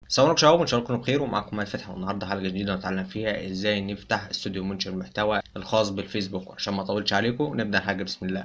السلام عليكم شباب ان شاء الله تكونوا بخير ومعاكم مال فتحي والنهارده حلقه جديده نتعلم فيها ازاي نفتح استوديو منشئ المحتوى الخاص بالفيسبوك عشان ما اطولش عليكم نبدا الحاجه بسم الله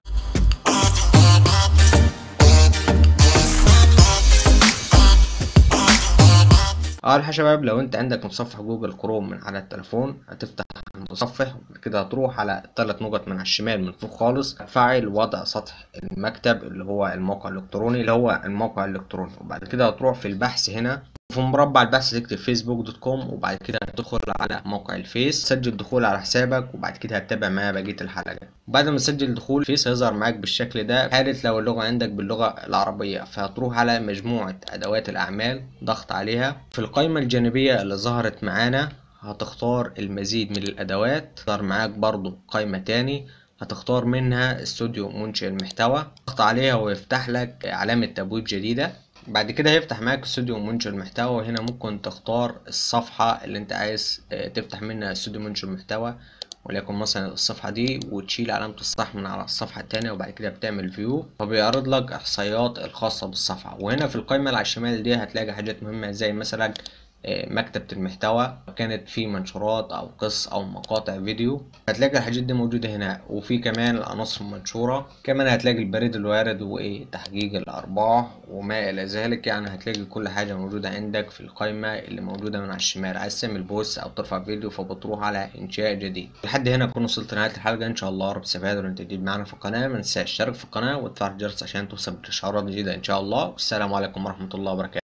اول حاجه يا شباب لو انت عندك متصفح جوجل كروم من على التليفون هتفتح المتصفح وبعد كده هتروح على الثلاث نقط من على الشمال من فوق خالص فعل وضع سطح المكتب اللي هو الموقع الالكتروني اللي هو الموقع الالكتروني وبعد كده هتروح في البحث هنا في مربع البحث تكتب فيسبوك دوت كوم وبعد كده هتدخل على موقع الفيس سجل دخول على حسابك وبعد كده هتتابع معايا بقيه الحلقه بعد ما تسجل دخول الفيس هيظهر معاك بالشكل ده حالة لو اللغه عندك باللغه العربيه فهتروح على مجموعه ادوات الاعمال ضغط عليها في القائمه الجانبيه اللي ظهرت معانا هتختار المزيد من الادوات ظهر معاك برضو قائمه تاني هتختار منها استوديو منشئ المحتوى ضغط عليها ويفتح لك علامه تبويب جديده بعد كده هيفتح معاك استوديو منشئ المحتوى وهنا ممكن تختار الصفحة اللي انت عايز تفتح منها استوديو منشئ المحتوى وليكن مثلا الصفحة دي وتشيل علامة الصح من على الصفحة التانية وبعد كده بتعمل فيو فبيعرض لك احصائيات الخاصة بالصفحة وهنا في القائمة اللي على الشمال دي هتلاقي حاجات مهمة زي مثلا مكتبة المحتوى كانت في منشورات أو قص أو مقاطع فيديو هتلاقي الحاجات دي موجودة هنا وفي كمان العناصر المنشورة كمان هتلاقي البريد الوارد وتحقيق الأرباح وما إلى ذلك يعني هتلاقي كل حاجة موجودة عندك في القائمة اللي موجودة من على الشمال عايز تعمل بوست أو ترفع فيديو فبتروح على إنشاء جديد لحد هنا أكون وصلت لنهاية الحلقة إن شاء الله رب تستفاد وأنت جديد معانا في القناة ما تنساش تشترك في القناة وتفعل الجرس عشان توصل بإشعارات جديدة إن شاء الله والسلام عليكم ورحمة الله وبركاته